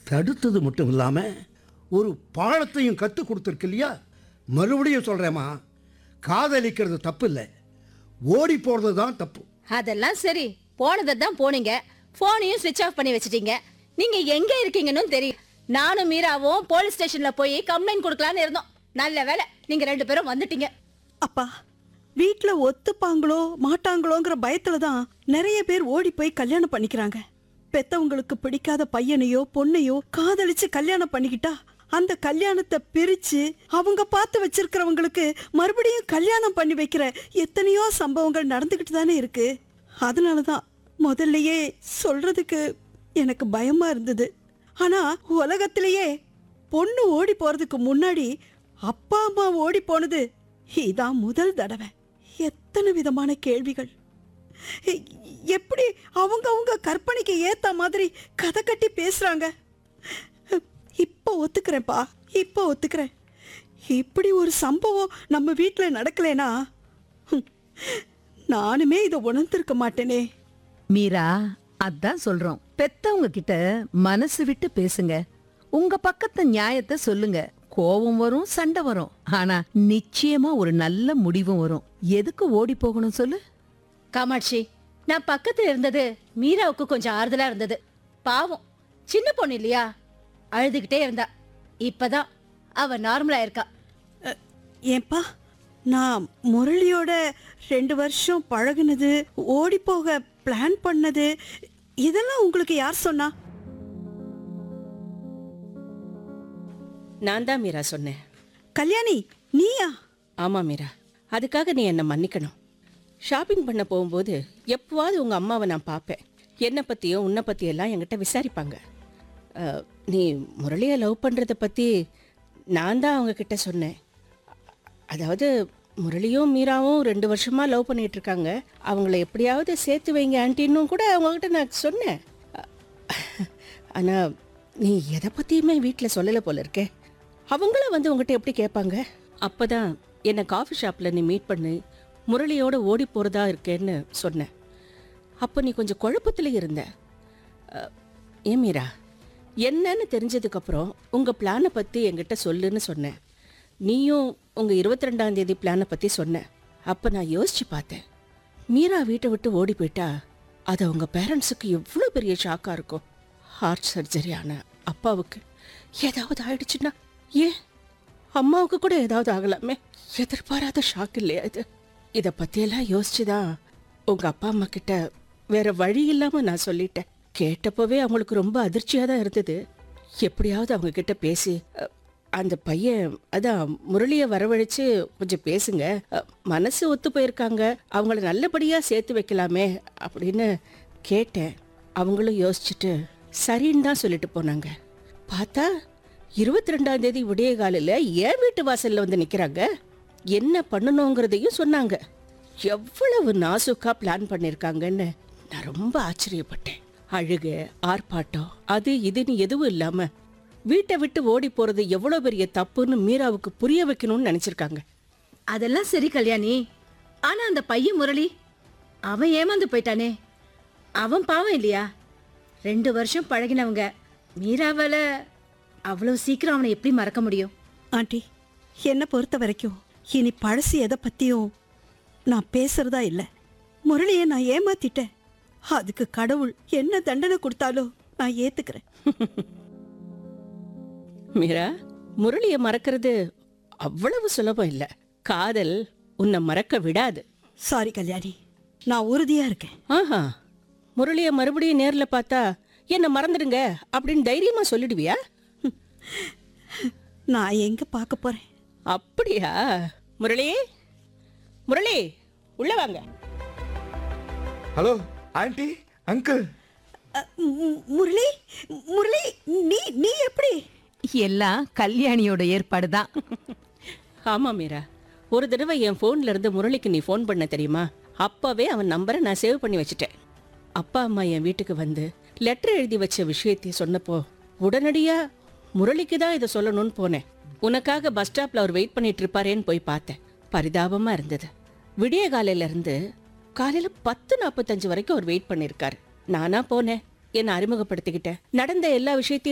தடுத்தது மட்டும் இல்லாமல் ஒரு பாடத்தையும் கற்றுக் கொடுத்துருக்கு இல்லையா மறுபடியும் சொல்கிறேம்மா காதலிக்கிறது தப்பு இல்லை ஓடி போகிறது தான் தப்பு அதெல்லாம் சரி போனதை தான் போனீங்க போனையும் ஸ்விட்ச் ஆஃப் பண்ணி வச்சிட்டீங்க நீங்க எங்க இருக்கீங்கன்னு தெரியும் நானும் மீராவும் போலீஸ் ஸ்டேஷன்ல போய் கம்ப்ளைண்ட் கொடுக்கலான்னு இருந்தோம் நல்ல வேளை நீங்க ரெண்டு பேரும் வந்துட்டீங்க அப்பா வீட்ல ஒத்துப்பாங்களோ மாட்டாங்களோங்கிற பயத்துல தான் நிறைய பேர் ஓடி போய் கல்யாணம் பண்ணிக்கிறாங்க பெத்தவங்களுக்கு பிடிக்காத பையனையோ பொண்ணையோ காதலிச்சு கல்யாணம் பண்ணிக்கிட்டா அந்த கல்யாணத்தை பிரிச்சு அவங்க பார்த்து வச்சிருக்கிறவங்களுக்கு மறுபடியும் கல்யாணம் பண்ணி வைக்கிற எத்தனையோ சம்பவங்கள் நடந்துகிட்டு தானே இருக்கு அதனால தான் முதல்லயே சொல்றதுக்கு எனக்கு பயமா இருந்தது ஆனா உலகத்திலேயே பொண்ணு ஓடி போறதுக்கு முன்னாடி அப்பா அம்மா ஓடி போனது இதான் முதல் தடவை எத்தனை விதமான கேள்விகள் எ- எப்படி அவங்க அவங்க கற்பனைக்கு ஏத்த மாதிரி கதை கட்டி பேசுறாங்க இப்போ ஒத்துக்கிறேன்ப்பா இப்போ ஒத்துக்கிறேன் இப்படி ஒரு சம்பவம் நம்ம வீட்டில் நடக்கலைனா ஹம், நானுமே இதை உணர்ந்திருக்க மாட்டேனே மீரா அதான் சொல்றோம் பெத்தவங்க கிட்ட மனசு விட்டு பேசுங்க உங்க பக்கத்து நியாயத்தை சொல்லுங்க கோபம் வரும் சண்டை வரும் ஆனா நிச்சயமா ஒரு நல்ல முடிவும் வரும் எதுக்கு ஓடி போகணும் சொல்லு காமாட்சி நான் பக்கத்துல இருந்தது மீராவுக்கு கொஞ்சம் ஆறுதலா இருந்தது பாவம் சின்ன பொண்ணு இல்லையா அழுதுகிட்டே இருந்தா இப்பதான் அவ நார்மலா இருக்கா அ, ஏன்பா நான் முரளியோட ரெண்டு வருஷம் பழகுனது ஓடி போக பிளான் பண்ணது இதெல்லாம் உங்களுக்கு யார் சொன்னா நான் தான் மீரா சொன்னேன் கல்யாணி நீயா ஆமா மீரா அதுக்காக நீ என்னை மன்னிக்கணும் ஷாப்பிங் பண்ண போகும்போது எப்போவாவது உங்கள் அம்மாவை நான் பார்ப்பேன் என்னை பற்றியும் உன்னை பற்றியெல்லாம் என்கிட்ட விசாரிப்பாங்க அஹ், நீ முரளியை லவ் பண்ணுறத பற்றி நான் தான் அவங்க கிட்ட சொன்னேன் அதாவது முரளியும் மீராவும் ரெண்டு வருஷமாக லவ் பண்ணிட்டு இருக்காங்க அவங்கள எப்படியாவது சேர்த்து வைங்க ஆன்ட்டின்னும் கூட அவங்கக்கிட்ட நான் சொன்னேன் ஆனால் நீ எதை பற்றியுமே வீட்டில் சொல்லலை போல இருக்கே அவங்கள வந்து உங்ககிட்ட எப்படி கேட்பாங்க அப்பதான் என்னை காஃபி ஷாப்பில் நீ மீட் பண்ணி முரளியோட ஓடி போகிறதா இருக்கேன்னு சொன்னேன் அப்போ நீ கொஞ்சம் குழப்பத்துல இருந்த அஹ், ஏன் மீரா என்னன்னு தெரிஞ்சதுக்கப்புறம் உங்கள் பிளானை பற்றி என்கிட்ட சொல்லுன்னு சொன்னேன் நீயும் உங்கள் இருபத்தி ரெண்டாம் தேதி பிளானை பற்றி சொன்ன அப்போ நான் யோசிச்சு பார்த்தேன் மீரா வீட்டை விட்டு ஓடி போயிட்டா அது அவங்க பேரண்ட்ஸுக்கு எவ்வளோ பெரிய ஷாக்காக இருக்கும் ஹார்ட் சர்ஜரி ஆன அப்பாவுக்கு ஏதாவது ஆயிடுச்சுன்னா ஏன் அம்மாவுக்கு கூட ஏதாவது ஆகலாமே எதிர்பாராத ஷாக் இல்லையா இது இதை பற்றியெல்லாம் யோசிச்சுதான் உங்கள் அப்பா அம்மா கிட்ட வேற வழி இல்லாமல் நான் சொல்லிட்டேன் கேட்டப்பவே அவங்களுக்கு ரொம்ப அதிர்ச்சியாக தான் இருந்தது எப்படியாவது அவங்க கிட்ட பேசி அ, அந்த பையன் அதான் முரளியை வரவழைச்சு கொஞ்சம் பேசுங்க அ, மனசு ஒத்து போயிருக்காங்க அவங்கள நல்லபடியாக சேர்த்து வைக்கலாமே அப்படின்னு கேட்டேன் அவங்களும் யோசிச்சுட்டு சரின்னு தான் சொல்லிட்டு போனாங்க பார்த்தா இருபத்தி ரெண்டாம் தேதி விடிய காலையில் என் வீட்டு வாசல்ல வந்து நிற்கிறாங்க என்ன பண்ணணுங்கிறதையும் சொன்னாங்க எவ்வளவு நாசுக்கா பிளான் பண்ணியிருக்காங்கன்னு நான் ரொம்ப ஆச்சரியப்பட்டேன் அழுக ஆர்ப்பாட்டம் அது இதுன்னு எதுவும் இல்லாம வீட்டை விட்டு ஓடி போறது எவ்வளவு பெரிய தப்புன்னு மீராவுக்கு புரிய வைக்கணும்னு நினைச்சிருக்காங்க அதெல்லாம் சரி கல்யாணி ஆனா அந்த பையன் முரளி அவன் ஏமாந்து போயிட்டானே அவன் பாவம் இல்லையா ரெண்டு வருஷம் பழகினவங்க மீராவால அவ்வளவு சீக்கிரம் அவனை எப்படி மறக்க முடியும் ஆண்டி என்னை பொறுத்த வரைக்கும் இனி பழசு எதை பத்தியும் நான் பேசுறதா இல்லை முரளியை நான் ஏமாத்திட்டேன் அதுக்கு கடவுள் என்ன தண்டனை கொடுத்தாலும் நான் ஏத்துக்கிறேன் மீரா முரளியை மறக்கிறது அவ்வளவு சுலபம் இல்ல காதல் உன்னை மறக்க விடாது சாரி கல்யாணி நான் உறுதியா இருக்கேன் ஆஹா முரளியை மறுபடியும் நேர்ல பார்த்தா என்ன மறந்துடுங்க அப்படின்னு தைரியமா சொல்லிடுவியா நான் எங்க பார்க்க போறேன் அப்படியா முரளி முரளி உள்ள வாங்க ஹலோ ஆண்டி அங்கிள் அ, மு- முரளி முரளி நீ நீ எப்படி எல்லாம் கல்யாணியோட ஏற்பாடு தான் ஆமா மீரா ஒரு தடவை என் ஃபோன்ல இருந்து முரளிக்கு நீ ஃபோன் பண்ண தெரியுமா அப்பவே அவன் நம்பரை நான் சேவ் பண்ணி வச்சுட்டேன் அப்பா அம்மா என் வீட்டுக்கு வந்து லெட்டர் எழுதி வச்ச விஷயத்தையும் சொன்னப்போ உடனடியா முரளிக்கு தான் இதை சொல்லணும்னு போனேன் உனக்காக பஸ் ஸ்டாப்ல அவர் வெயிட் பண்ணிட்டு இருப்பாரேன்னு போய் பார்த்தேன் பரிதாபமா இருந்தது விடிய காலையில இருந்து காலையில பத்து நாற்பத்தஞ்சு வரைக்கும் அவர் வெயிட் பண்ணியிருக்காரு நானா போனேன் என்னை அறிமுகப்படுத்திக்கிட்டேன் நடந்த எல்லா விஷயத்தையும்